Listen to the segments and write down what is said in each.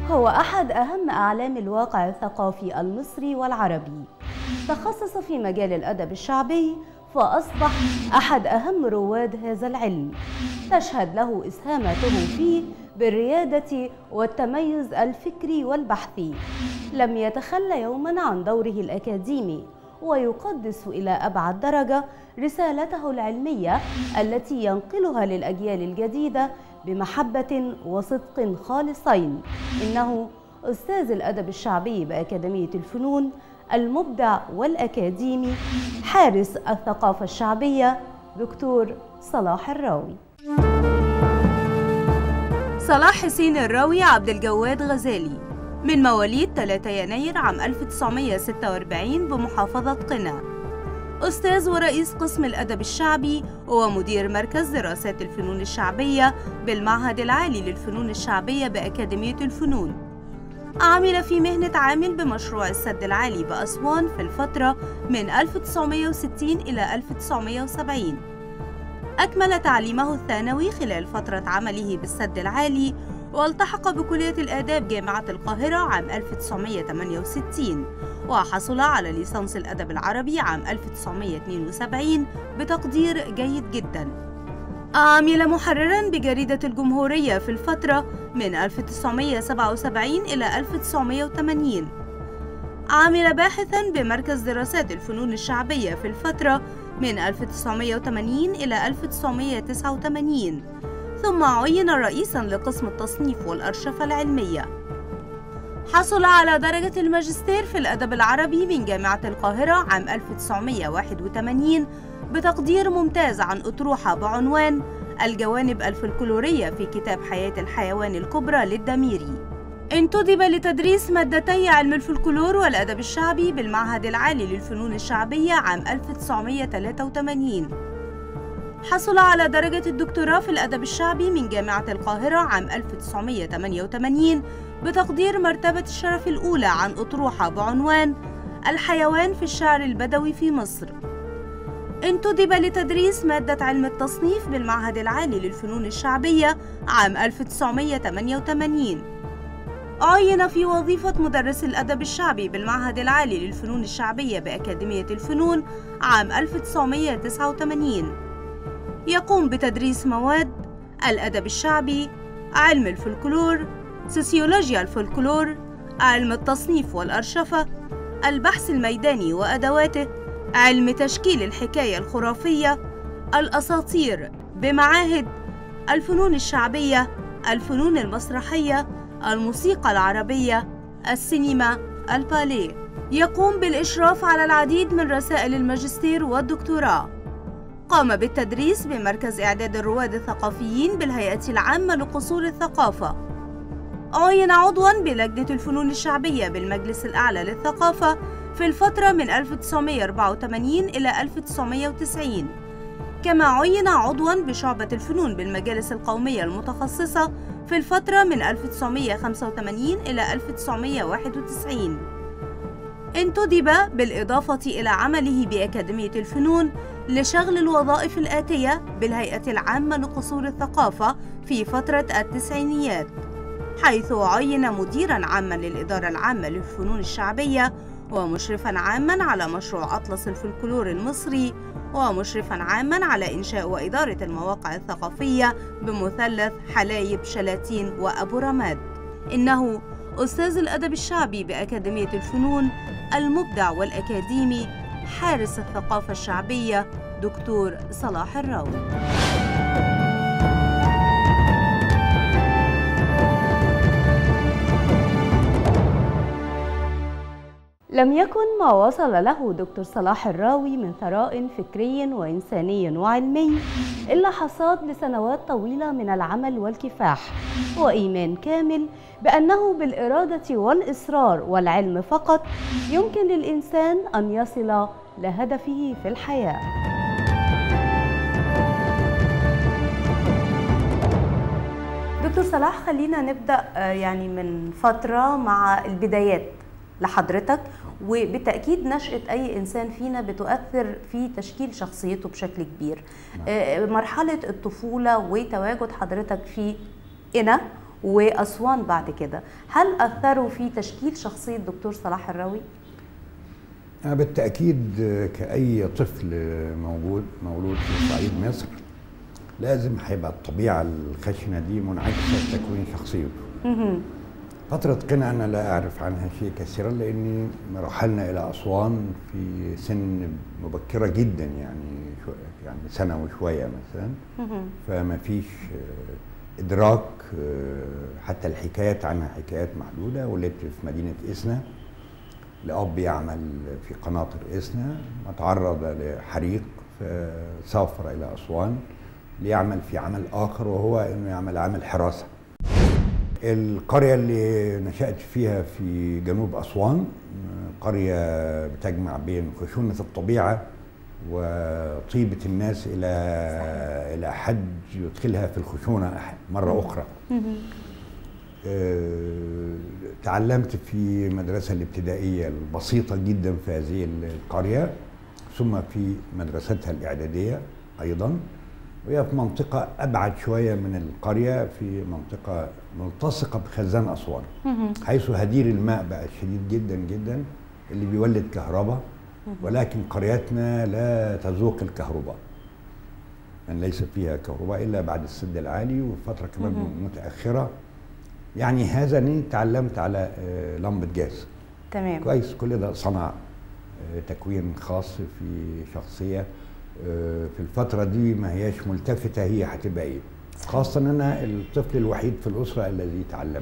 هو أحد أهم أعلام الواقع الثقافي المصري والعربي تخصص في مجال الأدب الشعبي فأصبح أحد أهم رواد هذا العلم تشهد له إسهاماته فيه بالريادة والتميز الفكري والبحثي لم يتخلى يوما عن دوره الأكاديمي ويقدس إلى أبعد درجة رسالته العلمية التي ينقلها للأجيال الجديدة بمحبة وصدق خالصين إنه أستاذ الأدب الشعبي بأكاديمية الفنون المبدع والأكاديمي حارس الثقافة الشعبية دكتور صلاح الراوي صلاح حسين الراوي عبد الجواد غزالي من مواليد 3 يناير عام 1946 بمحافظة قنا أستاذ ورئيس قسم الأدب الشعبي ومدير مركز دراسات الفنون الشعبية بالمعهد العالي للفنون الشعبية بأكاديمية الفنون عمل في مهنة عامل بمشروع السد العالي بأسوان في الفترة من 1960 إلى 1970 أكمل تعليمه الثانوي خلال فترة عمله بالسد العالي والتحق بكلية الآداب جامعة القاهرة عام 1968 وحصل على ليسانس الأدب العربي عام 1972 بتقدير جيد جدا عمل محررا بجريدة الجمهورية في الفترة من 1977 إلى 1980 عمل باحثا بمركز دراسات الفنون الشعبية في الفترة من 1980 إلى 1989 ثم عين رئيسا لقسم التصنيف والأرشفة العلمية حصل على درجة الماجستير في الأدب العربي من جامعة القاهرة عام 1981 بتقدير ممتاز عن أطروحة بعنوان الجوانب الفلكلورية في كتاب حياة الحيوان الكبرى للدميري انتدب لتدريس مادتي علم الفلكلور والأدب الشعبي بالمعهد العالي للفنون الشعبية عام 1983 حصل على درجة الدكتوراه في الأدب الشعبي من جامعة القاهرة عام 1988 بتقدير مرتبة الشرف الأولى عن أطروحة بعنوان الحيوان في الشعر البدوي في مصر انتدب لتدريس مادة علم التصنيف بالمعهد العالي للفنون الشعبية عام 1988 عين في وظيفة مدرس الأدب الشعبي بالمعهد العالي للفنون الشعبية بأكاديمية الفنون عام 1989 يقوم بتدريس مواد الأدب الشعبي علم الفلكلور سوسيولوجيا الفلكلور علم التصنيف والأرشفة البحث الميداني وأدواته علم تشكيل الحكاية الخرافية الأساطير بمعاهد الفنون الشعبية الفنون المسرحية الموسيقى العربية السينما الباليه يقوم بالإشراف على العديد من رسائل الماجستير والدكتوراه قام بالتدريس بمركز إعداد الرواد الثقافيين بالهيئة العامة لقصور الثقافة عين عضوا بلجنة الفنون الشعبية بالمجلس الأعلى للثقافة في الفترة من 1984 إلى 1990 كما عين عضوا بشعبة الفنون بالمجالس القومية المتخصصة في الفترة من 1985 إلى 1991 انتدب بالإضافة إلى عمله بأكاديمية الفنون لشغل الوظائف الآتية بالهيئة العامة لقصور الثقافة في فترة التسعينيات حيث عين مديرا عاما للإدارة العامة للفنون الشعبية ومشرفا عاما على مشروع أطلس الفلكلور المصري ومشرفا عاما على إنشاء وإدارة المواقع الثقافية بمثلث حلايب شلاتين وأبو رماد إنه أستاذ الأدب الشعبي بأكاديمية الفنون المبدع والأكاديمي حارس الثقافة الشعبية دكتور صلاح الراوي لم يكن ما وصل له دكتور صلاح الراوي من ثراء فكري وإنساني وعلمي إلا حصاد لسنوات طويلة من العمل والكفاح وإيمان كامل بأنه بالإرادة والإصرار والعلم فقط يمكن للإنسان أن يصل لهدفه في الحياة دكتور صلاح خلينا نبدأ يعني من فترة مع البدايات لحضرتك وبالتأكيد نشأة أي إنسان فينا بتؤثر في تشكيل شخصيته بشكل كبير نعم. مرحلة الطفولة وتواجد حضرتك في قنا واسوان بعد كده هل اثروا في تشكيل شخصيه دكتور صلاح الراوي بالتاكيد كاي طفل موجود مولود في صعيد مصر لازم هيبقى الطبيعه الخشنه دي منعكسه في تكوين شخصيته فترة قنا أنا لا أعرف عنها شيء كثيرا لأني رحلنا إلى أسوان في سن مبكرة جدا يعني يعني سنة وشوية مثلا فما فيش إدراك حتى الحكايات عنها حكايات محدودة ولدت في مدينة إسنا لأب يعمل في قناطر إسنا تعرض لحريق فسافر إلى أسوان ليعمل في عمل آخر وهو أنه يعمل عمل حراسة القرية اللي نشأت فيها في جنوب أسوان قرية بتجمع بين خشونة الطبيعة وطيبة الناس إلى إلى حد يدخلها في الخشونة مرة أخرى أه تعلمت في مدرسة الابتدائية البسيطة جدا في هذه القرية ثم في مدرستها الإعدادية أيضا وهي في منطقة أبعد شوية من القرية في منطقة ملتصقة بخزان أسوان حيث هدير الماء بقى شديد جدا جدا اللي بيولد كهرباء ولكن قريتنا لا تذوق الكهرباء يعني ليس فيها كهرباء إلا بعد السد العالي وفترة كمان متأخرة يعني هذا أني تعلمت على لمبة جاز تمام كويس كل ده صنع تكوين خاص في شخصية في الفترة دي ما هياش ملتفتة هي هتبقى ايه خاصة ان انا الطفل الوحيد في الأسرة الذي تعلم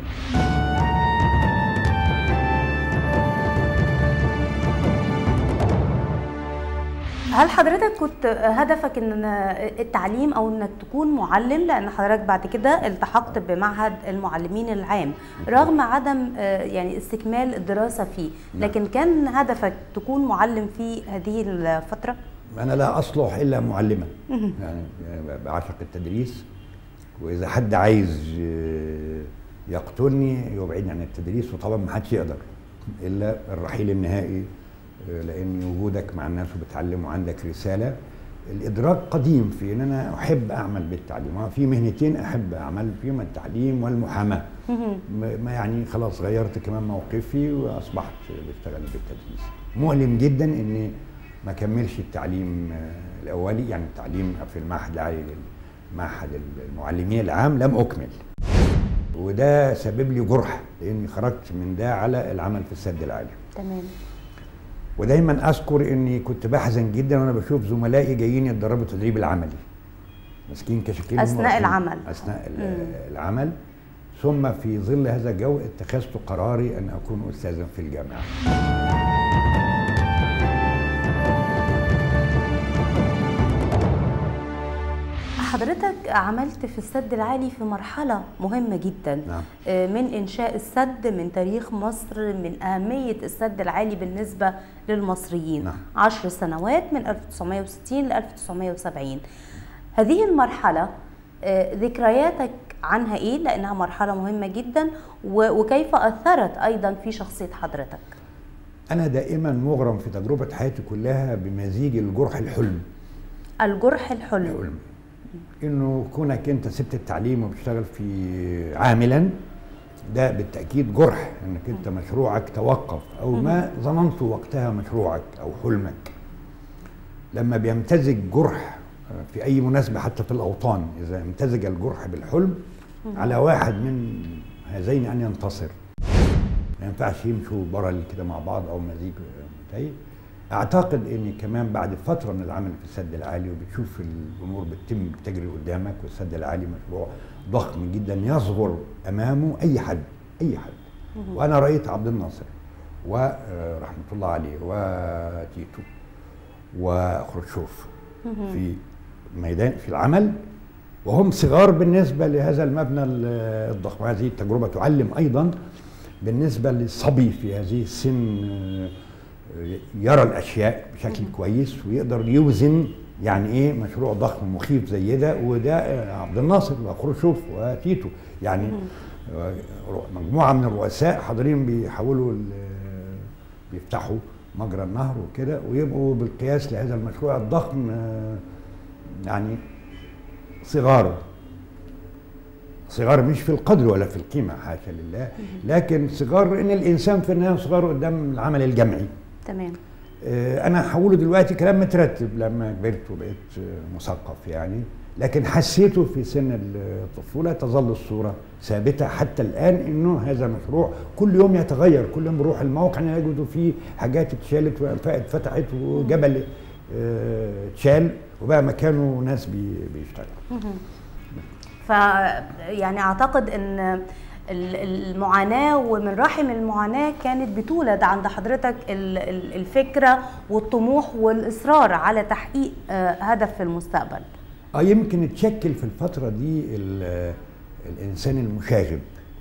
هل حضرتك كنت هدفك ان التعليم او انك تكون معلم لان حضرتك بعد كده التحقت بمعهد المعلمين العام رغم عدم يعني استكمال الدراسه فيه لكن كان هدفك تكون معلم في هذه الفتره انا لا اصلح الا معلما يعني بعشق التدريس واذا حد عايز يقتلني يبعدني عن التدريس وطبعا ما حدش يقدر الا الرحيل النهائي لان وجودك مع الناس وبتعلم وعندك رساله الادراك قديم في ان انا احب اعمل بالتعليم في مهنتين احب اعمل فيهم التعليم والمحاماه ما يعني خلاص غيرت كمان موقفي واصبحت بشتغل بالتدريس مؤلم جدا اني ما كملش التعليم الاولي يعني التعليم في المعهد العالي معهد المعلمين العام لم اكمل وده سبب لي جرح لاني خرجت من ده على العمل في السد العالي تمام ودايما اذكر اني كنت بحزن جدا وانا بشوف زملائي جايين يتدربوا التدريب العملي ماسكين كشاكيل اثناء العمل اثناء العمل ثم في ظل هذا الجو اتخذت قراري ان اكون استاذا في الجامعه حضرتك عملت في السد العالي في مرحلة مهمة جدا نعم. من إنشاء السد من تاريخ مصر من أهمية السد العالي بالنسبة للمصريين نعم. عشر سنوات من 1960 ل 1970 هذه المرحلة ذكرياتك عنها إيه؟ لأنها مرحلة مهمة جدا وكيف أثرت أيضا في شخصية حضرتك؟ أنا دائما مغرم في تجربة حياتي كلها بمزيج الجرح الحلم الجرح الحلم الحلم انه كونك انت سبت التعليم وبتشتغل في عاملا ده بالتاكيد جرح انك انت مشروعك توقف او ما ظننت وقتها مشروعك او حلمك لما بيمتزج جرح في اي مناسبه حتى في الاوطان اذا امتزج الجرح بالحلم على واحد من هذين ان ينتصر ما ينفعش يمشوا برا كده مع بعض او مزيج متهيئ اعتقد اني كمان بعد فتره من العمل في السد العالي وبتشوف الامور بتتم بتجري قدامك والسد العالي مشروع ضخم جدا يصغر امامه اي حد اي حد وانا رايت عبد الناصر ورحمه الله عليه وتيتو وخروشوف في ميدان في العمل وهم صغار بالنسبه لهذا المبنى الضخم هذه التجربه تعلم ايضا بالنسبه للصبي في هذه السن يرى الاشياء بشكل كويس ويقدر يوزن يعني ايه مشروع ضخم مخيف زي ده وده عبد الناصر وخروشوف وتيتو يعني مجموعه من الرؤساء حاضرين بيحاولوا بيفتحوا مجرى النهر وكده ويبقوا بالقياس لهذا المشروع الضخم يعني صغار صغار مش في القدر ولا في القيمه حاشا لله لكن صغار ان الانسان في النهايه صغار قدام العمل الجمعي تمام آه، انا هقوله دلوقتي كلام مترتب لما كبرت وبقيت آه، مثقف يعني لكن حسيته في سن الطفوله تظل الصوره ثابته حتى الان انه هذا مشروع كل يوم يتغير كل يوم بروح الموقع نجد فيه حاجات اتشالت وانفاق اتفتحت وجبل آه، اتشال وبقى مكانه ناس بي- بيشتغلوا ف يعني اعتقد ان ال- المعاناه ومن رحم المعاناه كانت بتولد عند حضرتك ال- ال- الفكره والطموح والاصرار على تحقيق آه، هدف في المستقبل اه يمكن اتشكل في الفتره دي ال- الانسان المشاغب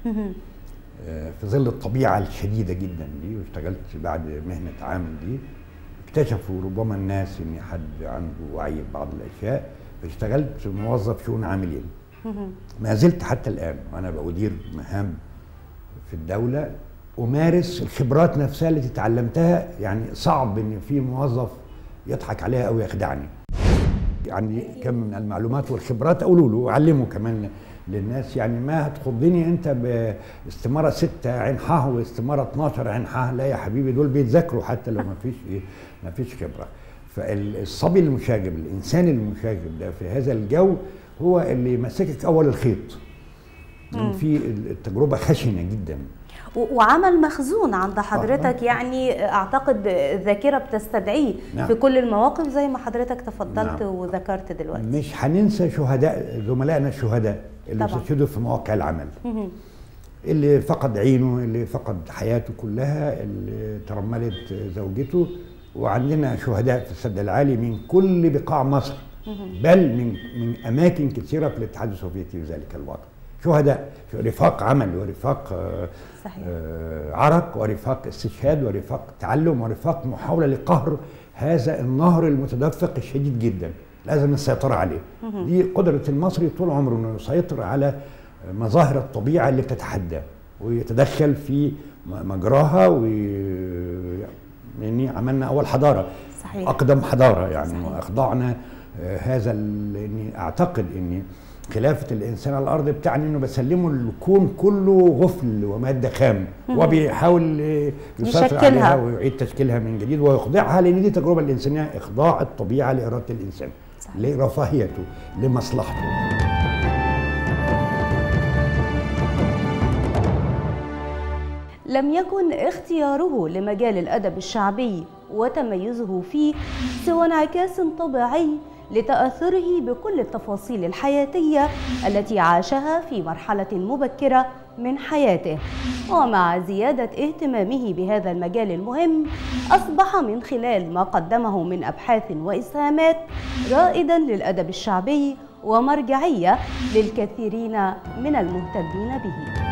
آه، في ظل الطبيعه الشديده جدا دي واشتغلت بعد مهنه عامل دي اكتشفوا ربما الناس ان حد عنده وعي ببعض الاشياء فاشتغلت موظف شؤون عاملين ما زلت حتى الان وانا بأدير مهام في الدوله امارس الخبرات نفسها التي تعلمتها يعني صعب ان في موظف يضحك عليها او يخدعني يعني كم من المعلومات والخبرات اقوله له واعلمه كمان للناس يعني ما هتخضني انت باستماره 6 عين ح واستماره 12 عين ح لا يا حبيبي دول بيتذاكروا حتى لو ما فيش ايه ما فيش خبره فالصبي المشاغب الانسان المشاغب ده في هذا الجو هو اللي يمسكك اول الخيط لأن في التجربه خشنه جدا و- وعمل مخزون عند حضرتك يعني اعتقد الذاكره بتستدعيه نعم. في كل المواقف زي ما حضرتك تفضلت نعم. وذكرت دلوقتي مش هننسى شهداء زملائنا الشهداء اللي طبعا. استشهدوا في مواقع العمل مهم. اللي فقد عينه اللي فقد حياته كلها اللي ترملت زوجته وعندنا شهداء في السد العالي من كل بقاع مصر بل من من اماكن كثيره في الاتحاد السوفيتي في ذلك الوقت شهداء رفاق عمل ورفاق آه، صحيح. آه، عرق ورفاق استشهاد ورفاق تعلم ورفاق محاوله لقهر هذا النهر المتدفق الشديد جدا لازم السيطره عليه دي قدره المصري طول عمره انه يسيطر على مظاهر الطبيعه اللي بتتحدى ويتدخل في م- مجراها و يعني عملنا اول حضاره صحيح. اقدم حضاره يعني صحيح. واخضعنا آه، هذا ال- لاني اعتقد ان خلافه الانسان على الارض بتعني انه بسلمه الكون كله غفل وماده خام وبيحاول آه، يسيطر يشكلها. عليها ويعيد تشكيلها من جديد ويخضعها لان دي تجربه الانسانيه اخضاع الطبيعه لاراده الانسان صحيح. لرفاهيته لمصلحته لم يكن اختياره لمجال الادب الشعبي وتميزه فيه سوى انعكاس طبيعي لتاثره بكل التفاصيل الحياتيه التي عاشها في مرحله مبكره من حياته ومع زياده اهتمامه بهذا المجال المهم اصبح من خلال ما قدمه من ابحاث واسهامات رائدا للادب الشعبي ومرجعيه للكثيرين من المهتمين به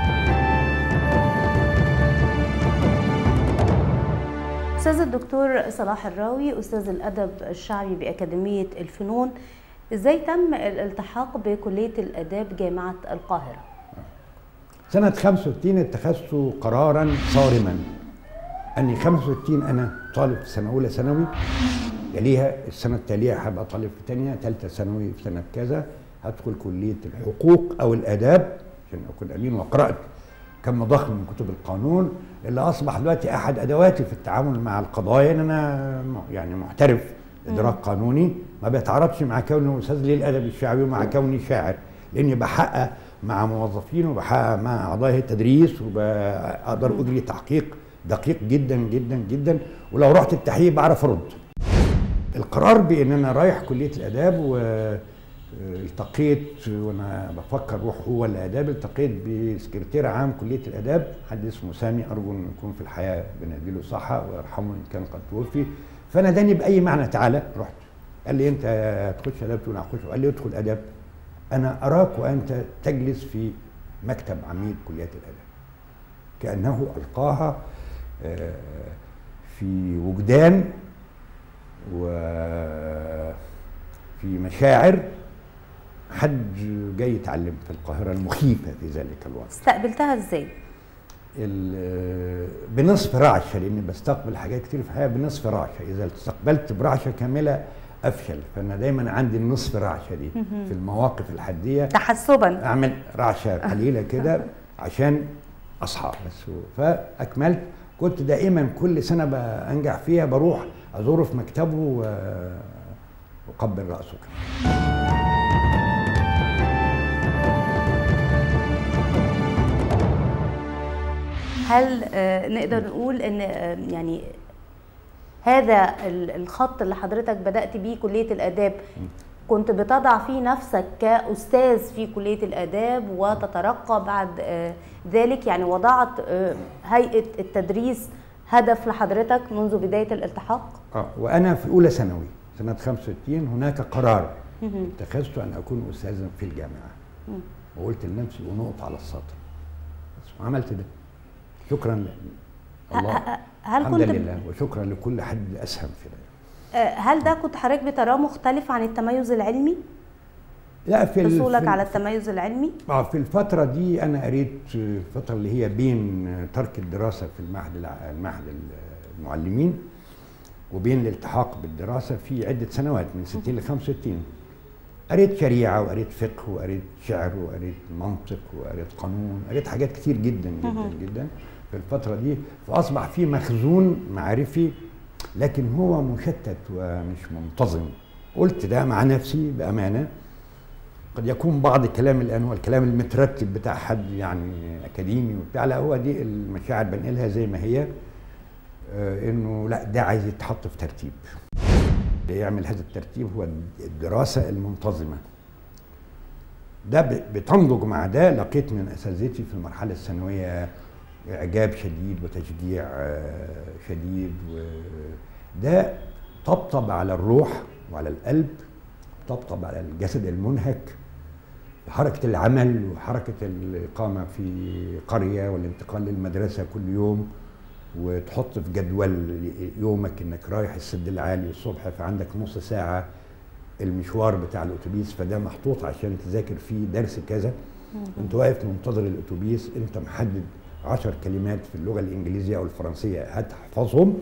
أستاذ الدكتور صلاح الراوي أستاذ الأدب الشعبي بأكاديمية الفنون إزاي تم الالتحاق بكلية الآداب جامعة القاهرة؟ سنة 65 اتخذت قرارا صارما أني 65 أنا طالب في سنة أولى ثانوي يليها السنة التالية هبقى طالب في تانية تالتة ثانوي في سنة كذا هدخل كلية الحقوق أو الآداب عشان أكون أمين وقرأت كم ضخم من كتب القانون اللي أصبح دلوقتي أحد أدواتي في التعامل مع القضايا إن أنا م- يعني محترف إدراك قانوني ما بيتعارضش مع كوني أستاذ للأدب الشعبي ومع كوني شاعر لأني بحقق مع موظفين وبحقق مع أعضاء هيئة التدريس وبقدر أجري تحقيق دقيق جدا جدا جدا ولو رحت التحقيق بعرف أرد القرار بان انا رايح كليه الاداب والتقيت وانا بفكر اروح هو الاداب التقيت بسكرتير عام كليه الاداب حد اسمه سامي ارجو انه يكون في الحياه بنديله صحه ويرحمه ان كان قد توفي فناداني باي معنى تعالى رحت قال لي انت هتخش اداب قلت له هخش قال لي ادخل اداب انا اراك وانت تجلس في مكتب عميد كليه الاداب كانه القاها آه، في وجدان وفي مشاعر حد جاي يتعلم في القاهرة المخيفة في ذلك الوقت استقبلتها إزاي؟ ال- بنصف رعشة لأني بستقبل حاجات كتير في الحياة بنصف رعشة إذا استقبلت برعشة كاملة افشل فانا دايما عندي النصف رعشه دي في المواقف الحديه تحسبا اعمل رعشه قليله كده عشان اصحى بس فاكملت كنت دائما كل سنه بنجح فيها بروح ازوره في مكتبه و- واقبل راسه كمان هل آه، نقدر نقول ان آه، يعني هذا ال- الخط اللي حضرتك بدأت بيه كلية الآداب كنت بتضع فيه نفسك كأستاذ في كلية الآداب وتترقى بعد آه، ذلك يعني وضعت آه، هيئة التدريس هدف لحضرتك منذ بداية الالتحاق؟ اه وانا في اولى ثانوي سنه 65 هناك قرار اتخذته ان اكون استاذا في الجامعه وقلت لنفسي ونقط على السطر بس وعملت ده شكرا ل- الله هل الحمد كنت لله وشكرا لكل حد اسهم في ده آه، هل ده كنت حضرتك بتراه مختلف عن التميز العلمي؟ لا في ال- حصولك في- على التميز العلمي؟ اه في الفترة دي أنا قريت الفترة اللي هي بين ترك الدراسة في المعهد الع- المعهد المعلمين وبين الالتحاق بالدراسة في عدة سنوات من 60 ل 65 قريت شريعة وقريت فقه وقريت شعر وقريت منطق وقريت قانون قريت حاجات كتير جدا جدا جدا في الفترة دي فأصبح في مخزون معرفي لكن هو مشتت ومش منتظم قلت ده مع نفسي بأمانة قد يكون بعض الكلام الان هو الكلام المترتب بتاع حد يعني اكاديمي وبتاع لا هو دي المشاعر بنقلها زي ما هي آه انه لا ده عايز يتحط في ترتيب اللي يعمل هذا الترتيب هو الدراسه المنتظمه ده ب- بتنضج مع ده لقيت من اساتذتي في المرحله الثانويه اعجاب شديد وتشجيع آه، شديد وده طبطب على الروح وعلى القلب طبطب على الجسد المنهك حركة العمل وحركة الإقامة في قرية والانتقال للمدرسة كل يوم وتحط في جدول يومك انك رايح السد العالي الصبح فعندك نص ساعة المشوار بتاع الاتوبيس فده محطوط عشان تذاكر فيه درس كذا انت واقف منتظر الاتوبيس انت محدد عشر كلمات في اللغة الانجليزية او الفرنسية هتحفظهم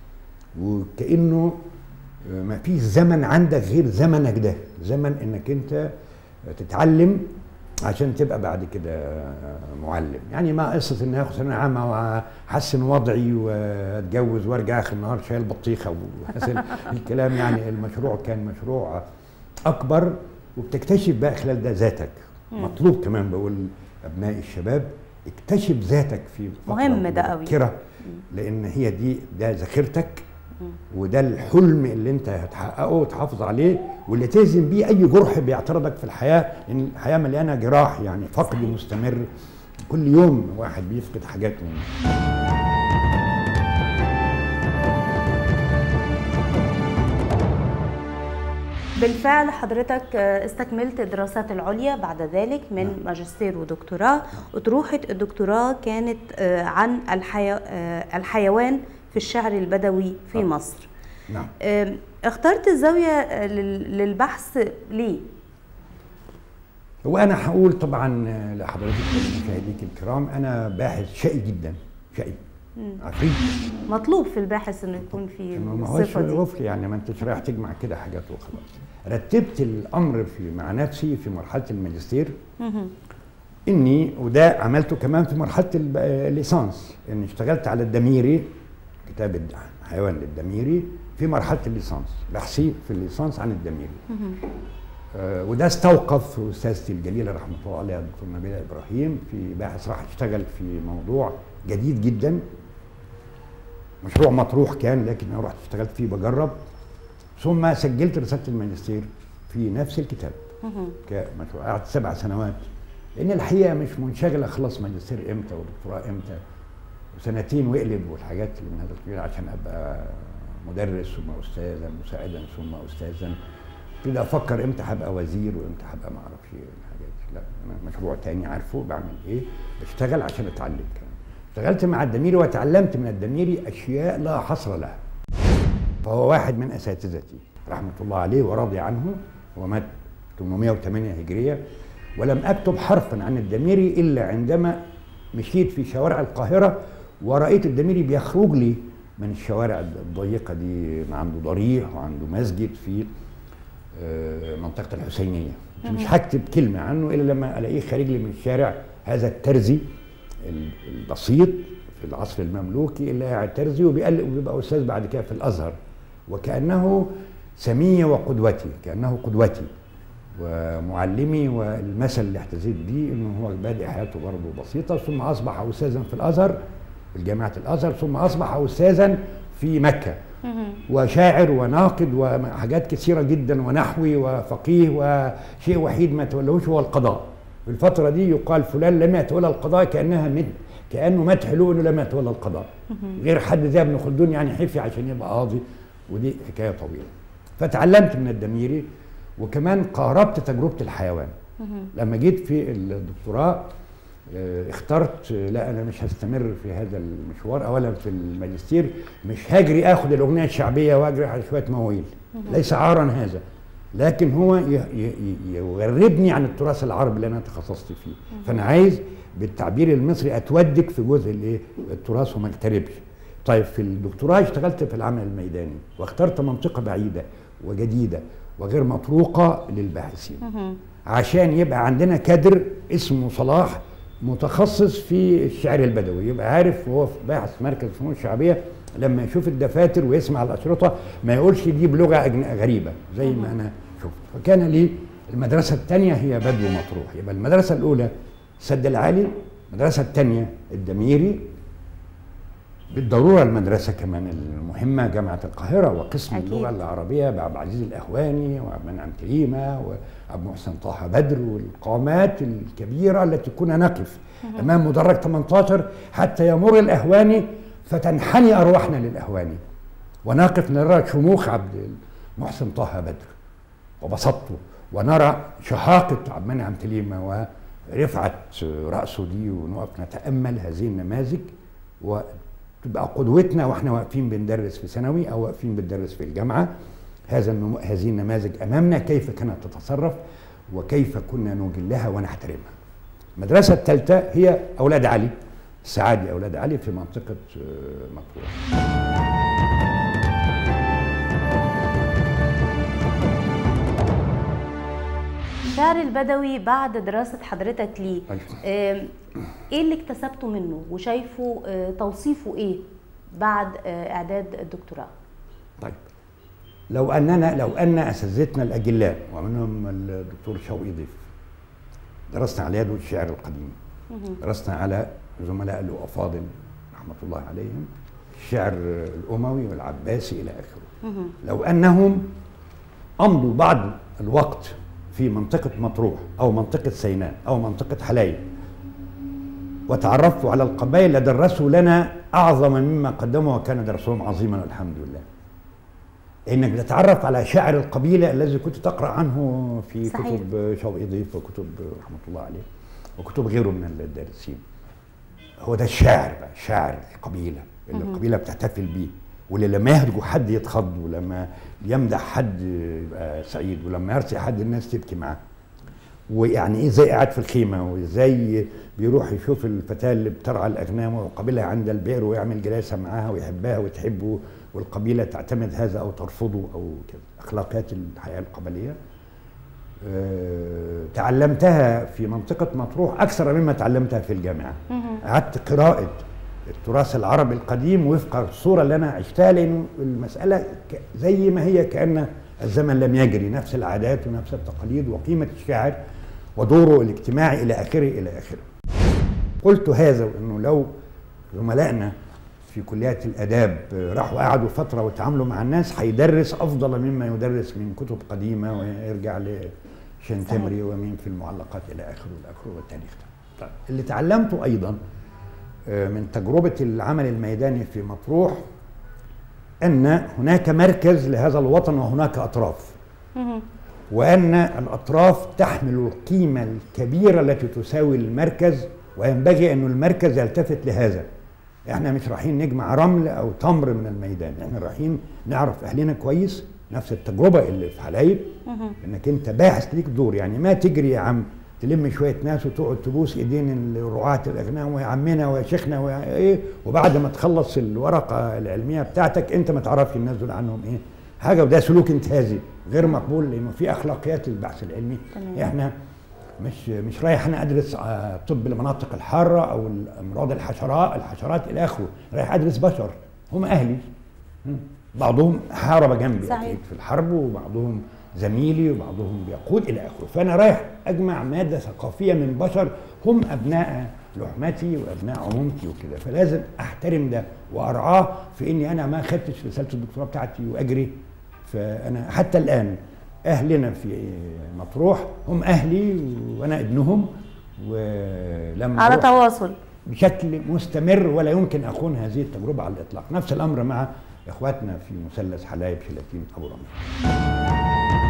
وكأنه ما فيش زمن عندك غير زمنك ده زمن انك انت تتعلم عشان تبقى بعد كده معلم يعني ما قصه اني اخد ثانويه عامه واحسن وضعي واتجوز وارجع اخر النهار شايل بطيخه وحسن الكلام يعني المشروع كان مشروع اكبر وبتكتشف بقى خلال ده ذاتك مطلوب كمان بقول ابنائي الشباب اكتشف ذاتك في فترة مهم ده قوي. مبكرة لان هي دي ده ذاكرتك وده الحلم اللي انت هتحققه وتحافظ عليه واللي تهزم بيه اي جرح بيعترضك في الحياه لان الحياه مليانه جراح يعني فقد مستمر كل يوم واحد بيفقد حاجات منه بالفعل حضرتك آه، استكملت الدراسات العليا بعد ذلك من نعم. ماجستير ودكتوراه أطروحة الدكتوراه كانت آه، عن الحي... آه، الحيوان في الشعر البدوي في آه. مصر نعم آم، اخترت الزاوية آه، لل- للبحث ليه؟ هو انا هقول طبعا لحضرتك ولمشاهديك الكرام انا باحث شقي جدا شقي عفريت مطلوب في الباحث انه يكون في انه ما هوش الصفة دي غفل يعني ما انتش رايح تجمع كده حاجات وخلاص رتبت الامر في مع نفسي في مرحله الماجستير مهم. اني وده عملته كمان في مرحله الب- الليسانس اني اشتغلت على الدميري كتاب الد- حيوان للدميري في مرحله الليسانس بحثي في الليسانس عن الدميري آه وده استوقف استاذتي الجليله رحمه الله عليها الدكتور نبيله ابراهيم في باحث راح يشتغل في موضوع جديد جدا مشروع مطروح كان لكن انا رحت اشتغلت فيه بجرب ثم سجلت رساله الماجستير في نفس الكتاب مهم. كمشروع قعدت سبع سنوات لان الحقيقه مش منشغل اخلص ماجستير امتى ودكتوراه امتى وسنتين واقلب والحاجات اللي من هذا القبيل عشان ابقى مدرس ثم استاذا مساعدا ثم استاذا ابتدي افكر امتى هبقى وزير وامتى هبقى ما اعرفش ايه الحاجات لا انا مشروع تاني عارفه بعمل ايه بشتغل عشان اتعلم كمان اشتغلت مع الدميري وتعلمت من الدميري اشياء لا حصر لها فهو واحد من اساتذتي رحمه الله عليه ورضي عنه هو مات 808 هجريه ولم اكتب حرفا عن الدميري الا عندما مشيت في شوارع القاهره ورأيت الدميري بيخرج لي من الشوارع الضيقه دي عنده ضريح وعنده مسجد فيه آه، منطقه الحسينيه مش هكتب كلمه عنه الا لما الاقيه خارج لي من الشارع هذا الترزي ال- البسيط في العصر المملوكي اللي قاعد ترزي وبيقلق وبيبقى استاذ بعد كده في الازهر وكانه سمي وقدوتي كانه قدوتي ومعلمي والمثل اللي احتذيت بيه انه هو بادئ حياته برضه بسيطه ثم اصبح استاذا في الازهر في جامعه الازهر ثم اصبح استاذا في مكه وشاعر وناقد وحاجات كثيره جدا ونحوي وفقيه وشيء وحيد ما تولهوش هو القضاء في الفتره دي يقال فلان لم يتولى القضاء كانها مد كانه مدح له انه لم يتولى القضاء غير حد زي ابن خلدون يعني حفي عشان يبقى قاضي ودي حكايه طويله فتعلمت من الدميري وكمان قاربت تجربه الحيوان لما جيت في الدكتوراه آه، اخترت آه، لا انا مش هستمر في هذا المشوار اولا في الماجستير مش هجري اخد الاغنيه الشعبيه واجري على شويه مواويل ليس عارا هذا لكن هو ي- ي- ي- يغربني عن التراث العربي اللي انا تخصصت فيه فانا عايز بالتعبير المصري اتودك في جزء الايه التراث وما اقتربش طيب في الدكتوراه اشتغلت في العمل الميداني واخترت منطقه بعيده وجديده وغير مطروقه للباحثين عشان يبقى عندنا كادر اسمه صلاح متخصص في الشعر البدوي يبقى عارف وهو في باحث مركز الفنون الشعبيه لما يشوف الدفاتر ويسمع الاشرطه ما يقولش دي بلغه أجن- غريبه زي ما انا شفت فكان لي المدرسه الثانيه هي بدو مطروح يبقى المدرسه الاولى السد العالي المدرسه الثانيه الدميري بالضروره المدرسه كمان المهمه جامعه القاهره وقسم أكيد. اللغه العربيه بعبد العزيز الاهواني وعبد المنعم كريمه وابو محسن طه بدر والقامات الكبيره التي كنا نقف امام مدرج 18 حتى يمر الاهواني فتنحني ارواحنا للاهواني ونقف نرى شموخ عبد المحسن طه بدر وبسطته ونرى شهاقة عبد المنعم تليمة ورفعة رأسه دي ونقف نتأمل هذه النماذج وتبقى قدوتنا واحنا واقفين بندرس في ثانوي أو واقفين بندرس في الجامعة هذا النمو... هذه النماذج أمامنا كيف كانت تتصرف وكيف كنا نجلها ونحترمها المدرسة الثالثة هي أولاد علي السعادي أولاد علي في منطقة آه، مطروح الشعر البدوي بعد دراسة حضرتك ليه أيوة. آم، ايه اللي اكتسبته منه وشايفه آه، توصيفه ايه بعد آه، اعداد الدكتوراه طيب لو اننا لو ان اساتذتنا الاجلاء ومنهم الدكتور شوقي ضيف درسنا على يده الشعر القديم درسنا على زملاء له افاضل رحمه الله عليهم الشعر الاموي والعباسي الى اخره لو انهم امضوا بعض الوقت في منطقه مطروح او منطقه سيناء او منطقه حلايب وتعرفوا على القبائل لدرسوا لنا اعظم مما قدموا وكان درسهم عظيما والحمد لله انك تتعرف على شاعر القبيله الذي كنت تقرا عنه في صحيح. كتب شوقي ضيف وكتب رحمه الله عليه وكتب غيره من الدارسين هو ده الشاعر بقى شاعر القبيله اللي القبيله بتحتفل بيه واللي لما يهجو حد يتخض ولما يمدح حد يبقى سعيد ولما يرثي حد الناس تبكي معاه ويعني ايه ازاي قاعد في الخيمه وازاي بيروح يشوف الفتاه اللي بترعى الاغنام ويقابلها عند البئر ويعمل جلاسه معاها ويحبها وتحبه والقبيله تعتمد هذا او ترفضه او كده اخلاقيات الحياه القبليه آه، تعلمتها في منطقة مطروح أكثر مما تعلمتها في الجامعة قعدت قراءة التراث العربي القديم وفق الصورة اللي أنا عشتها لأنه المسألة ك- زي ما هي كأن الزمن لم يجري نفس العادات ونفس التقاليد وقيمة الشاعر ودوره الاجتماعي إلى آخره إلى آخره قلت هذا وأنه لو زملائنا في كليات الآداب راحوا قعدوا فترة وتعاملوا مع الناس هيدرس أفضل مما يدرس من كتب قديمة ويرجع لشنتمري ومين في المعلقات إلى آخره إلى آخره والتاريخ ده. طيب اللي تعلمته أيضا آه، من تجربة العمل الميداني في مطروح أن هناك مركز لهذا الوطن وهناك أطراف وأن الأطراف تحمل القيمة الكبيرة التي تساوي المركز وينبغي أن المركز يلتفت لهذا احنا مش رايحين نجمع رمل او تمر من الميدان احنا رايحين نعرف اهلنا كويس نفس التجربه اللي في حلايب انك انت باحث ليك دور يعني ما تجري يا عم تلم شويه ناس وتقعد تبوس ايدين رعاة الاغنام ويا عمنا ويا شيخنا ويا ايه وبعد ما تخلص الورقه العلميه بتاعتك انت ما تعرفش الناس دول عنهم ايه حاجه وده سلوك انتهازي غير مقبول لانه في اخلاقيات للبحث العلمي تمام. احنا مش مش رايح انا ادرس آه، طب المناطق الحاره او امراض الحشرات الحشرات الى اخره رايح ادرس بشر هم اهلي مم. بعضهم حارب جنبي صحيح. أكيد في الحرب وبعضهم زميلي وبعضهم بيقود الى اخره فانا رايح اجمع ماده ثقافيه من بشر هم ابناء لحمتي وابناء عمومتي وكده فلازم احترم ده وارعاه في اني انا ما خدتش رساله الدكتوراه بتاعتي واجري فانا حتى الان اهلنا في مطروح هم اهلي وانا ابنهم ولما على أروح- تواصل بشكل مستمر ولا يمكن اخون هذه التجربه على الاطلاق نفس الامر مع اخواتنا في مثلث حلايب شلاتين ابو رمز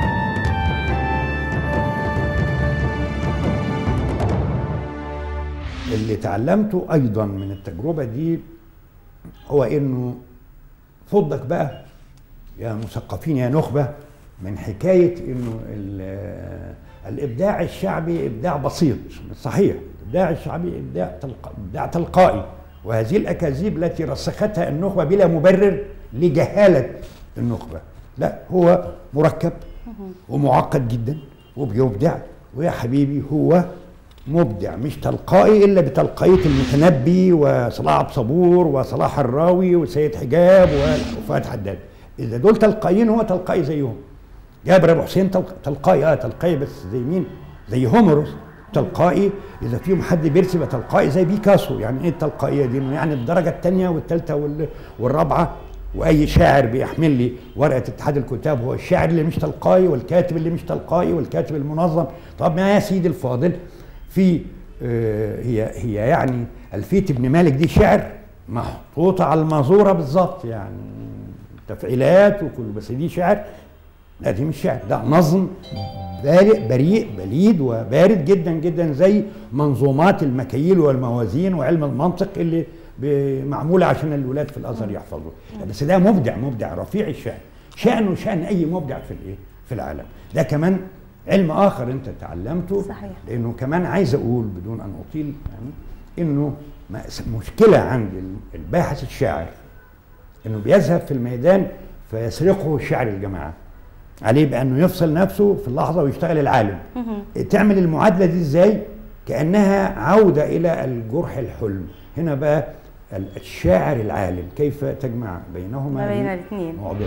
اللي تعلمته ايضا من التجربه دي هو انه فضك بقى يا مثقفين يا نخبه من حكايه انه ال- الابداع الشعبي ابداع بسيط صحيح الابداع الشعبي ابداع تلق... ابداع تلقائي وهذه الاكاذيب التي رسختها النخبه بلا مبرر لجهاله النخبه لا هو مركب ومعقد جدا وبيبدع ويا حبيبي هو مبدع مش تلقائي الا بتلقائيه المتنبي وصلاح عبد صبور وصلاح الراوي وسيد حجاب وفؤاد حداد اذا دول تلقائيين هو تلقائي زيهم جابر ابو حسين تلق- تلقائي اه تلقائي بس زي مين؟ زي هوميروس تلقائي اذا فيهم حد بيرسم يبقى تلقائي زي بيكاسو يعني ايه التلقائيه دي؟ إنه يعني الدرجه الثانيه والثالثه وال- والرابعه واي شاعر بيحمل لي ورقه اتحاد الكتاب هو الشاعر اللي مش تلقائي والكاتب اللي مش تلقائي والكاتب المنظم طب ما يا سيدي الفاضل في آه، هي هي يعني الفيه ابن مالك دي شعر محطوطه على المازوره بالظبط يعني تفعيلات وكل بس دي شعر لا دي مش شعر ده نظم بارئ بريء بليد وبارد جدا جدا زي منظومات المكاييل والموازين وعلم المنطق اللي ب- معموله عشان الولاد في الازهر يحفظوا بس ده مبدع مبدع رفيع الشأن شأنه شأن اي مبدع في الايه في العالم ده كمان علم اخر انت تعلمته صحيح. لانه كمان عايز اقول بدون ان اطيل يعني انه ما- مشكله عند الباحث الشاعر انه بيذهب في الميدان فيسرقه الشعر الجماعه عليه بانه يفصل نفسه في اللحظه ويشتغل العالم تعمل المعادله دي ازاي كانها عوده الى الجرح الحلم هنا بقى ال- الشاعر العالم كيف تجمع بينهما ما بين دي الاثنين معضله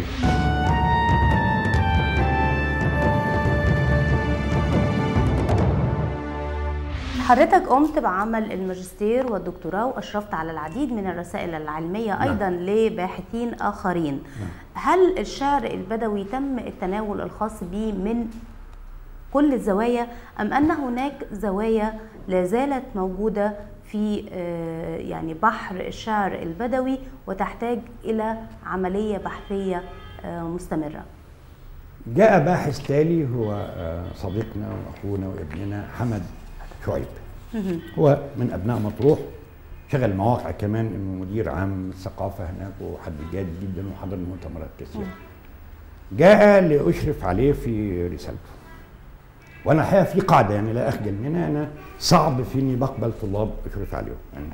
حضرتك قمت بعمل الماجستير والدكتوراه واشرفت على العديد من الرسائل العلميه نعم. ايضا لباحثين اخرين هل الشعر البدوي تم التناول الخاص به من كل الزوايا ام ان هناك زوايا لا زالت موجوده في آه، يعني بحر الشعر البدوي وتحتاج الى عمليه بحثيه آه، مستمره جاء باحث تالي هو آه، صديقنا واخونا وابننا حمد شعيب هو من ابناء مطروح شغل مواقع كمان انه مدير عام الثقافه هناك وحد جاد جدا وحضر مؤتمرات كثيره جاء لاشرف عليه في رسالته وانا الحقيقه في قاعده يعني لا اخجل منها انا صعب في اني بقبل طلاب اشرف عليهم يعني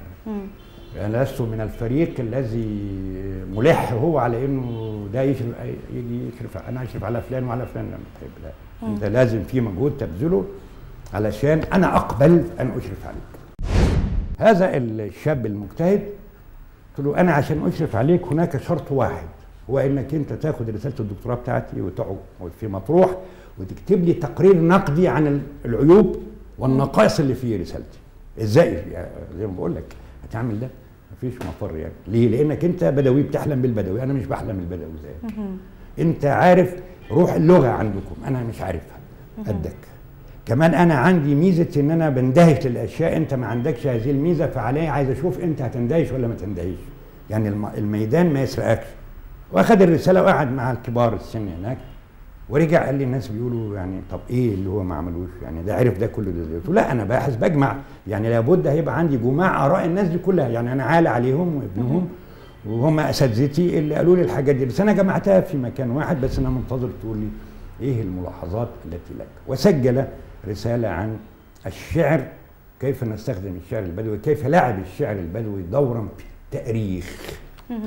انا لست من الفريق الذي ملح هو على انه ده يشرف يجي يشرف انا اشرف على فلان وعلى فلان لا طيب لا انت لازم في مجهود تبذله علشان انا اقبل ان اشرف عليك هذا الشاب المجتهد قلت له انا عشان اشرف عليك هناك شرط واحد هو انك انت تاخد رساله الدكتوراه بتاعتي وتقعد في مطروح وتكتب لي تقرير نقدي عن العيوب والنقائص اللي في رسالتي ازاي يعني زي ما بقول لك هتعمل ده مفيش مفر يعني ليه لانك انت بدوي بتحلم بالبدوي انا مش بحلم بالبدوي زيك انت عارف روح اللغه عندكم انا مش عارفها قدك كمان انا عندي ميزه ان انا بندهش للاشياء انت ما عندكش هذه الميزه فعلي عايز اشوف انت هتندهش ولا ما تندهش يعني الم- الميدان ما يسرقكش واخد الرساله وقعد مع الكبار السن هناك ورجع قال لي الناس بيقولوا يعني طب ايه اللي هو ما عملوش يعني ده عرف ده كله ده ازاي؟ قلت له لا انا باحث بجمع يعني لابد هيبقى عندي جماع اراء الناس دي كلها يعني انا عالي عليهم وابنهم وهم اساتذتي اللي قالوا لي الحاجات دي بس انا جمعتها في مكان واحد بس انا منتظر تقول لي ايه الملاحظات التي لك وسجل رساله عن الشعر كيف نستخدم الشعر البدوي كيف لعب الشعر البدوي دورا في التاريخ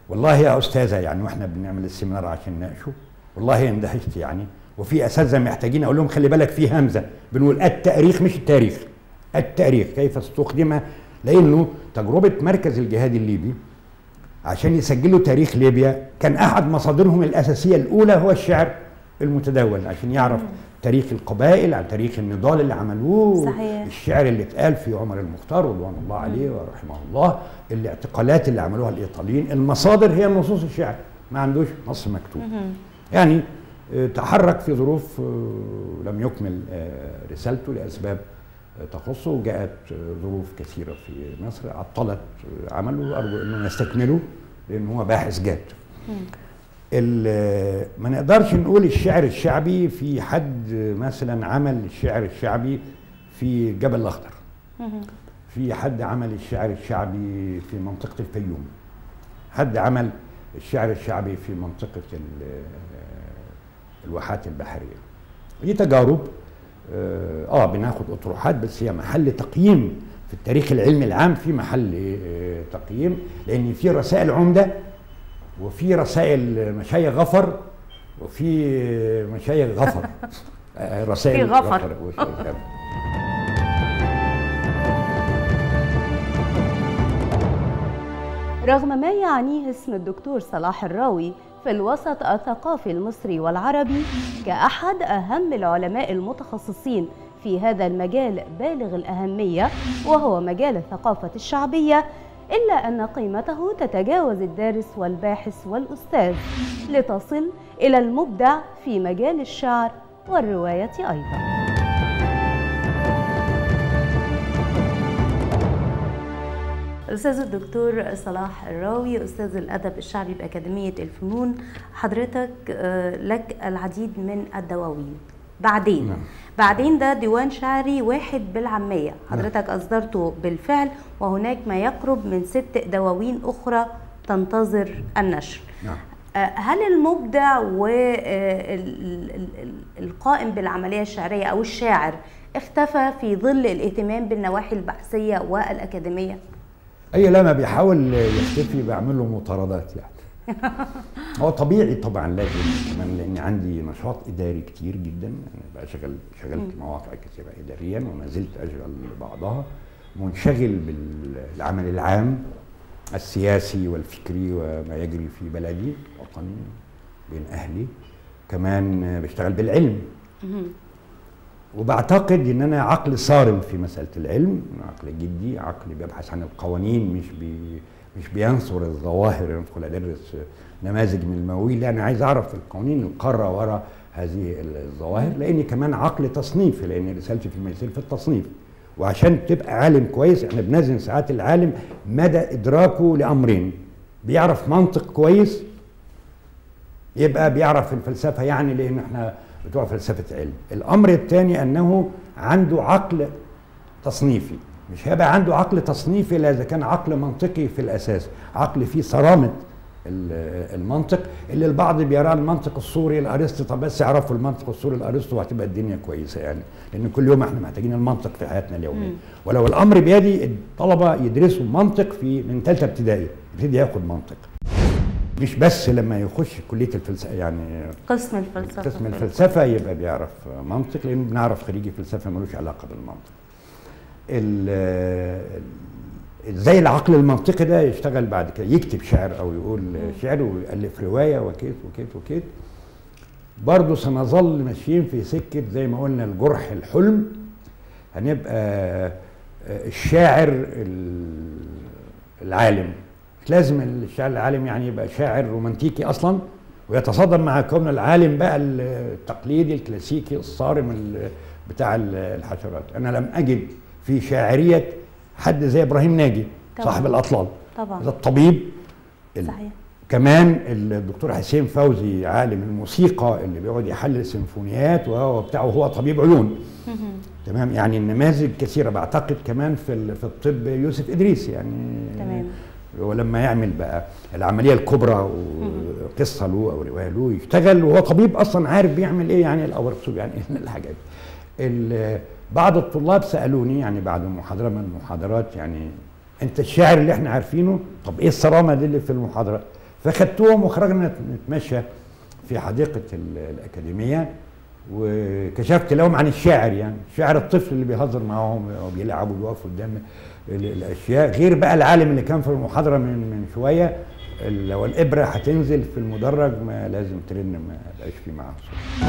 والله يا استاذه يعني واحنا بنعمل السيمينار عشان نناقشه والله اندهشت يعني وفي اساتذه محتاجين اقول لهم خلي بالك في همزه بنقول التاريخ مش التاريخ التاريخ كيف استخدم لانه تجربه مركز الجهاد الليبي عشان يسجلوا تاريخ ليبيا كان احد مصادرهم الاساسيه الاولى هو الشعر المتداول عشان يعرف تاريخ القبائل عن تاريخ النضال اللي عملوه صحيح. الشعر اللي اتقال في عمر المختار رضوان الله عليه ورحمه الله الاعتقالات اللي عملوها الايطاليين المصادر هي نصوص الشعر ما عندوش نص مكتوب يعني آه، تحرك في ظروف آه، لم يكمل آه، رسالته لاسباب آه، تخصه وجاءت آه، ظروف كثيره في مصر عطلت آه، عمله ارجو انه نستكمله لان هو باحث جاد ال- ما نقدرش نقول الشعر الشعبي في حد مثلا عمل الشعر الشعبي في جبل الاخضر في حد عمل الشعر الشعبي في منطقه الفيوم حد عمل الشعر الشعبي في منطقه ال- الواحات البحريه دي تجارب اه آه، بناخد اطروحات بس هي محل تقييم في التاريخ العلمي العام في محل آه، تقييم لان في رسائل عمده وفي رسائل مشايخ غفر وفي مشايخ غفر آه، رسائل في غفر. وشايخ غفر. رغم ما يعنيه اسم الدكتور صلاح الراوي في الوسط الثقافي المصري والعربي كأحد أهم العلماء المتخصصين في هذا المجال بالغ الأهمية وهو مجال الثقافة الشعبية إلا أن قيمته تتجاوز الدارس والباحث والأستاذ لتصل إلى المبدع في مجال الشعر والرواية أيضاً الأستاذ الدكتور صلاح الراوي أستاذ الأدب الشعبي بأكاديمية الفنون حضرتك آه، لك العديد من الدواوين بعدين نعم. بعدين ده ديوان شعري واحد بالعامية حضرتك أصدرته بالفعل وهناك ما يقرب من ست دواوين أخرى تنتظر النشر نعم آه، هل المبدع والقائم بالعملية الشعرية أو الشاعر اختفى في ظل الاهتمام بالنواحي البحثية والأكاديمية؟ اي لما بيحاول يختفي بعمل له مطاردات يعني هو طبيعي طبعا لازم كمان لان عندي نشاط اداري كتير جدا انا بشغل شغلت مواقع كثيره اداريا وما زلت اشغل بعضها منشغل بالعمل العام السياسي والفكري وما يجري في بلدي وطني بين اهلي كمان بشتغل بالعلم وبعتقد ان انا عقل صارم في مساله العلم عقل جدي عقل بيبحث عن القوانين مش بي مش بينصر الظواهر يدخل ادرس نماذج من المواويل لا انا عايز اعرف القوانين القاره وراء هذه الظواهر لاني كمان عقل تصنيفي لان رسالتي في الماجستير في التصنيف وعشان تبقى عالم كويس احنا بنزن ساعات العالم مدى ادراكه لامرين بيعرف منطق كويس يبقى بيعرف الفلسفه يعني لان احنا بتوع فلسفه علم الامر الثاني انه عنده عقل تصنيفي مش هيبقى عنده عقل تصنيفي الا اذا كان عقل منطقي في الاساس عقل فيه صرامه ال- المنطق اللي البعض بيراه المنطق السوري لارسطو طب بس يعرفوا المنطق السوري لارسطو وهتبقى الدنيا كويسه يعني لان كل يوم احنا محتاجين المنطق في حياتنا اليوميه ولو الامر بيدي الطلبه يدرسوا منطق في من ثالثه ابتدائي يبتدي ياخد منطق مش بس لما يخش كليه الفلسفه يعني قسم الفلسفة قسم الفلسفه يبقى بيعرف منطق لان بنعرف خريجي فلسفه ملوش علاقه بالمنطق ال- ازاي العقل المنطقي ده يشتغل بعد كده يكتب شعر او يقول شعر ويالف روايه وكيت وكيت وكيت برضه سنظل ماشيين في سكه زي ما قلنا الجرح الحلم هنبقى الشاعر ال- العالم مش لازم الشاعر العالم يعني يبقى شاعر رومانتيكي اصلا ويتصادم مع كون العالم بقى التقليدي الكلاسيكي الصارم ال- بتاع ال- الحشرات انا لم اجد في شاعريه حد زي ابراهيم ناجي طبعاً. صاحب الاطلال طبعا ده الطبيب ال- صحيح كمان الدكتور حسين فوزي عالم الموسيقى اللي بيقعد يحلل سيمفونيات وهو بتاعه هو طبيب عيون تمام يعني النماذج كثيره بعتقد كمان في ال- في الطب يوسف ادريس يعني تمام. ولما يعمل بقى العمليه الكبرى وقصه له او روايه له يشتغل وهو طبيب اصلا عارف بيعمل ايه يعني الاوركسو يعني ايه الحاجات ال- بعض الطلاب سالوني يعني بعد محاضره من المحاضرات يعني انت الشاعر اللي احنا عارفينه طب ايه الصرامه دي اللي في المحاضره فخدتهم وخرجنا نتمشى في حديقه ال- الاكاديميه وكشفت لهم عن الشاعر يعني الشاعر الطفل اللي بيهزر معاهم وبيلعب ويقف قدام ال- الاشياء غير بقى العالم اللي كان في المحاضره من من شويه ال- لو الابره هتنزل في المدرج ما لازم ترن ما يبقاش في معاها صوت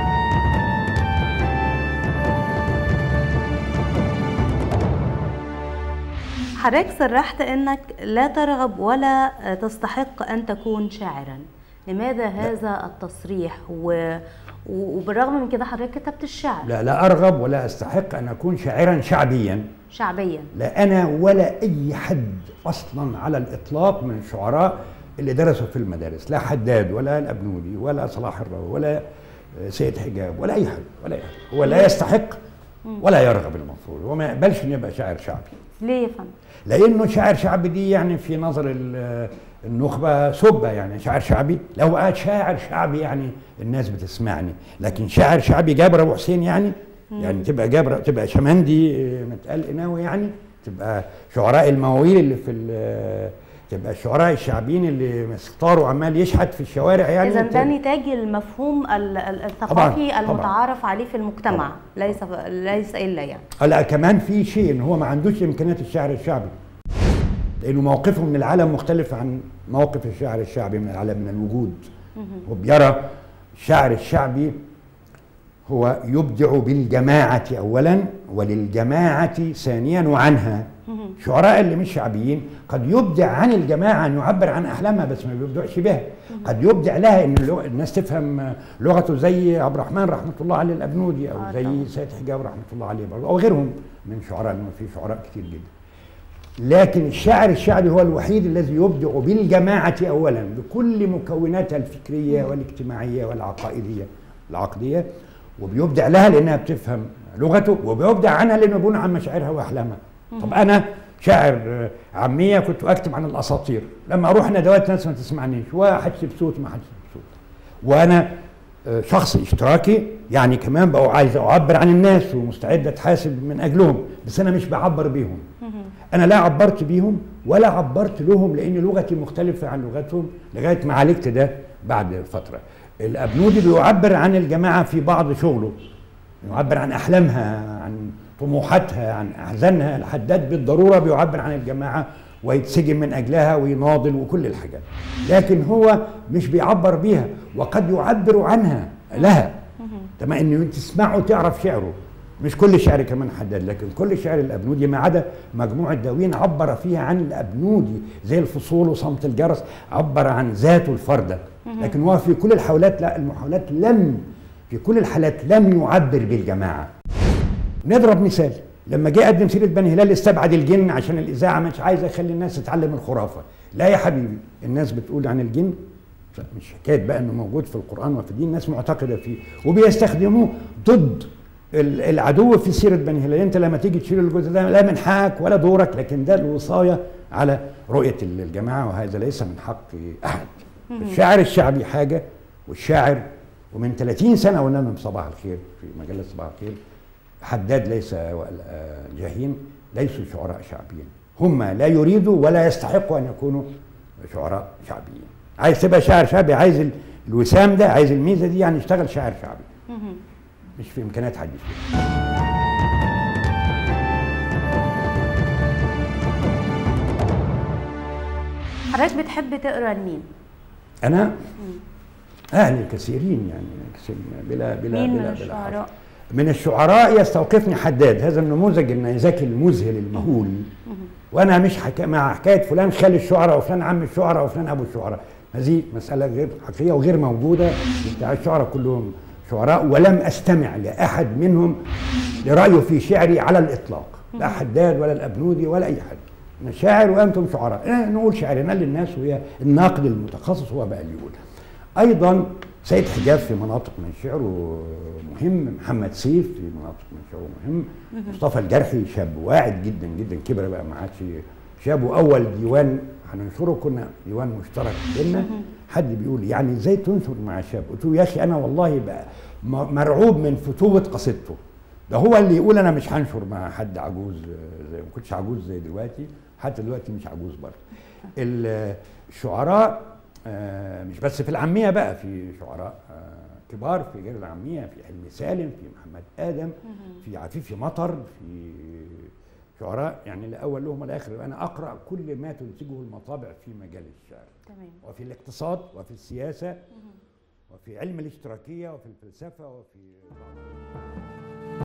حضرتك صرحت انك لا ترغب ولا تستحق ان تكون شاعرا لماذا هذا التصريح و... و- وبالرغم من كده حضرتك كتبت الشعر لا لا ارغب ولا استحق ان اكون شاعرا شعبيا شعبيا لا انا ولا اي حد اصلا على الاطلاق من الشعراء اللي درسوا في المدارس لا حداد ولا الابنودي ولا صلاح الراوي ولا سيد حجاب ولا اي حد ولا اي حد هو لا يستحق ولا يرغب المفروض هو ما يقبلش ان يبقى شاعر شعبي ليه يا فندم؟ لانه شاعر شعبي دي يعني في نظر ال- النخبه سبه يعني شاعر شعبي لو قاعد شاعر شعبي يعني الناس بتسمعني لكن شاعر شعبي جابر ابو حسين يعني يعني تبقى جابر تبقى شمندي آه، متقال قناوي يعني تبقى شعراء المواويل اللي في ال- تبقى الشعراء الشعبيين اللي مسطار وعمال يشحت في الشوارع يعني اذا ده ت- نتاج المفهوم ال- ال- طبعاً، الثقافي طبعاً. المتعارف عليه في المجتمع طبعاً. ليس ليس الا يعني لا كمان في شيء ان هو ما عندوش امكانيات الشعر الشعبي لانه موقفه من العالم مختلف عن موقف الشعر الشعبي من العالم من الوجود وبيرى الشعر الشعبي هو يبدع بالجماعة أولا وللجماعة ثانيا وعنها الشعراء اللي مش شعبيين قد يبدع عن الجماعة أن يعبر عن أحلامها بس ما بيبدعش بها قد يبدع لها أن اللغة- الناس تفهم لغته زي عبد الرحمن رحمة الله عليه الأبنودي أو آه زي طبعاً. سيد حجاب رحمة الله عليه برضه أو غيرهم من شعراء لأنه في شعراء كتير جدا لكن الشاعر الشعبي هو الوحيد الذي يبدع بالجماعة أولا بكل مكوناتها الفكرية والاجتماعية والعقائدية العقدية وبيبدع لها لأنها بتفهم لغته وبيبدع عنها لأنه بيقول عن مشاعرها وأحلامها طب أنا شاعر آه، عامية كنت أكتب عن الأساطير لما أروح ندوات ناس ما تسمعنيش وحدش بصوت ما حدش بصوت وأنا آه، شخص اشتراكي يعني كمان بقوا عايز أعبر عن الناس ومستعد أتحاسب من أجلهم بس أنا مش بعبر بيهم انا لا عبرت بيهم ولا عبرت لهم لان لغتي مختلفه عن لغتهم لغايه ما عالجت ده بعد فتره الابنودي بيعبر عن الجماعه في بعض شغله يعبر عن احلامها عن طموحاتها عن احزانها الحداد بالضروره بيعبر عن الجماعه ويتسجن من اجلها ويناضل وكل الحاجات لكن هو مش بيعبر بيها وقد يعبر عنها لها تمام ان تسمعه تعرف شعره مش كل شعر كمان حداد لكن كل شعر الابنودي ما عدا مجموعه دواوين عبر فيها عن الابنودي زي الفصول وصمت الجرس عبر عن ذاته الفرده لكن هو في كل الحالات لا المحاولات لم في كل الحالات لم يعبر بالجماعه نضرب مثال لما جه قدم سيره بني هلال استبعد الجن عشان الاذاعه مش عايزه يخلي الناس تتعلم الخرافه لا يا حبيبي الناس بتقول عن الجن مش حكايه بقى انه موجود في القران وفي الدين الناس معتقده فيه وبيستخدموه ضد ال- العدو في سيره بني هلال انت لما تيجي تشيل الجزء ده لا من حقك ولا دورك لكن ده الوصايه على رؤيه ال- الجماعه وهذا ليس من حق احد الشاعر الشعبي حاجه والشاعر ومن 30 سنه قلنا لهم صباح الخير في مجله صباح الخير حداد ليس آه، جاهين ليسوا شعراء شعبيين هم لا يريدوا ولا يستحقوا ان يكونوا شعراء شعبيين عايز تبقى شاعر شعبي عايز ال- الوسام ده عايز الميزه دي يعني اشتغل شاعر شعبي مش في امكانيات حد فيهم حضرتك بتحب تقرا لمين؟ انا اهلي كثيرين يعني كثير بلا بلا مين من بلا بلا حصر. الشعراء؟ من الشعراء يستوقفني حداد هذا النموذج النيزكي المذهل المهول وانا مش حكا مع حكايه فلان خال الشعراء وفلان عم الشعراء وفلان ابو الشعراء هذه مساله غير حقيقيه وغير موجوده بتاع الشعراء كلهم شعراء ولم استمع لاحد منهم لرايه في شعري على الاطلاق لا حداد ولا الابنودي ولا اي حد انا شاعر وانتم شعراء إيه نقول شعرنا للناس وهي الناقد المتخصص هو بقى اللي يقول ايضا سيد حجاب في مناطق من شعره مهم محمد سيف في مناطق من شعره مهم مصطفى الجرحي شاب واعد جدا جدا كبر بقى ما عادش شاب واول ديوان هننشره كنا ديوان مشترك بينا حد بيقول يعني ازاي تنشر مع شاب قلت له يا اخي انا والله بقى م- مرعوب من فتوه قصيدته ده هو اللي يقول انا مش هنشر مع حد عجوز آه، زي ما كنتش عجوز زي دلوقتي حتى دلوقتي مش عجوز برضه ال- الشعراء آه مش بس في العاميه بقى في شعراء آه كبار في غير العاميه في حلمي سالم في محمد ادم في عفيفي مطر في شعراء يعني الاول لهم الاخر انا اقرا كل ما تنتجه المطابع في مجال الشعر تمام وفي الاقتصاد وفي السياسه وفي علم الاشتراكيه وفي الفلسفه وفي